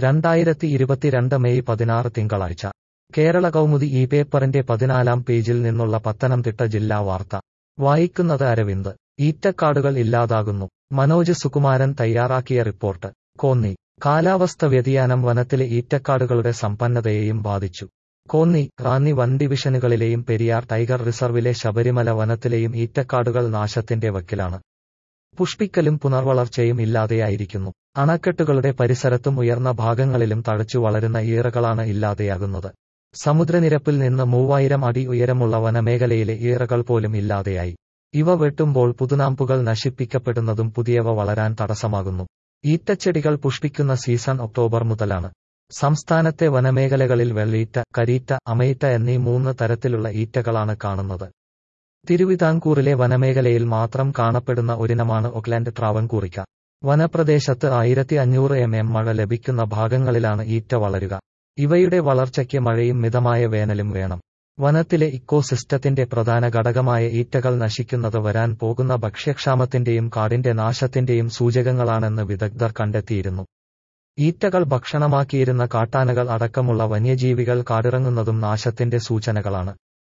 രണ്ടായിരത്തി ഇരുപത്തിരണ്ട് മെയ് പതിനാറ് തിങ്കളാഴ്ച കേരള കൗമുദി ഈ പേപ്പറിന്റെ പതിനാലാം പേജിൽ നിന്നുള്ള പത്തനംതിട്ട ജില്ലാ വാർത്ത വായിക്കുന്നത് അരവിന്ദ് ഈറ്റക്കാടുകൾ ഇല്ലാതാകുന്നു മനോജ് സുകുമാരൻ തയ്യാറാക്കിയ റിപ്പോർട്ട് കോന്നി കാലാവസ്ഥ വ്യതിയാനം വനത്തിലെ ഈറ്റക്കാടുകളുടെ സമ്പന്നതയെയും ബാധിച്ചു കോന്നി റാന്നി വൻ ഡിവിഷനുകളിലെയും പെരിയാർ ടൈഗർ റിസർവിലെ ശബരിമല വനത്തിലെയും ഈറ്റക്കാടുകൾ നാശത്തിന്റെ വക്കിലാണ് പുഷ്പിക്കലും പുനർവളർച്ചയും ഇല്ലാതെയായിരിക്കുന്നു അണക്കെട്ടുകളുടെ പരിസരത്തും ഉയർന്ന ഭാഗങ്ങളിലും തഴച്ചു വളരുന്ന ഈറകളാണ് ഇല്ലാതെയാകുന്നത് സമുദ്രനിരപ്പിൽ നിന്ന് മൂവായിരം അടി ഉയരമുള്ള വനമേഖലയിലെ ഈറകൾ പോലും ഇല്ലാതെയായി ഇവ വെട്ടുമ്പോൾ പുതുനാമ്പുകൾ നശിപ്പിക്കപ്പെടുന്നതും പുതിയവ വളരാൻ തടസ്സമാകുന്നു ഈറ്റച്ചെടികൾ പുഷ്പിക്കുന്ന സീസൺ ഒക്ടോബർ മുതലാണ് സംസ്ഥാനത്തെ വനമേഖലകളിൽ വെള്ളീറ്റ കരീറ്റ അമയിറ്റ എന്നീ മൂന്ന് തരത്തിലുള്ള ഈറ്റകളാണ് കാണുന്നത് തിരുവിതാംകൂറിലെ വനമേഖലയിൽ മാത്രം കാണപ്പെടുന്ന ഒരിനമാണ് ഒക്ലാൻഡ് ട്രാവൻകൂറിക്ക വനപ്രദേശത്ത് ആയിരത്തി അഞ്ഞൂറ് എം എം മഴ ലഭിക്കുന്ന ഭാഗങ്ങളിലാണ് ഈറ്റ വളരുക ഇവയുടെ വളർച്ചയ്ക്ക് മഴയും മിതമായ വേനലും വേണം വനത്തിലെ ഇക്കോസിസ്റ്റത്തിന്റെ പ്രധാന ഘടകമായ ഈറ്റകൾ നശിക്കുന്നത് വരാൻ പോകുന്ന ഭക്ഷ്യക്ഷാമത്തിന്റെയും കാടിന്റെ നാശത്തിന്റെയും സൂചകങ്ങളാണെന്ന് വിദഗ്ധർ കണ്ടെത്തിയിരുന്നു ഈറ്റകൾ ഭക്ഷണമാക്കിയിരുന്ന കാട്ടാനകൾ അടക്കമുള്ള വന്യജീവികൾ കാടിറങ്ങുന്നതും നാശത്തിന്റെ സൂചനകളാണ്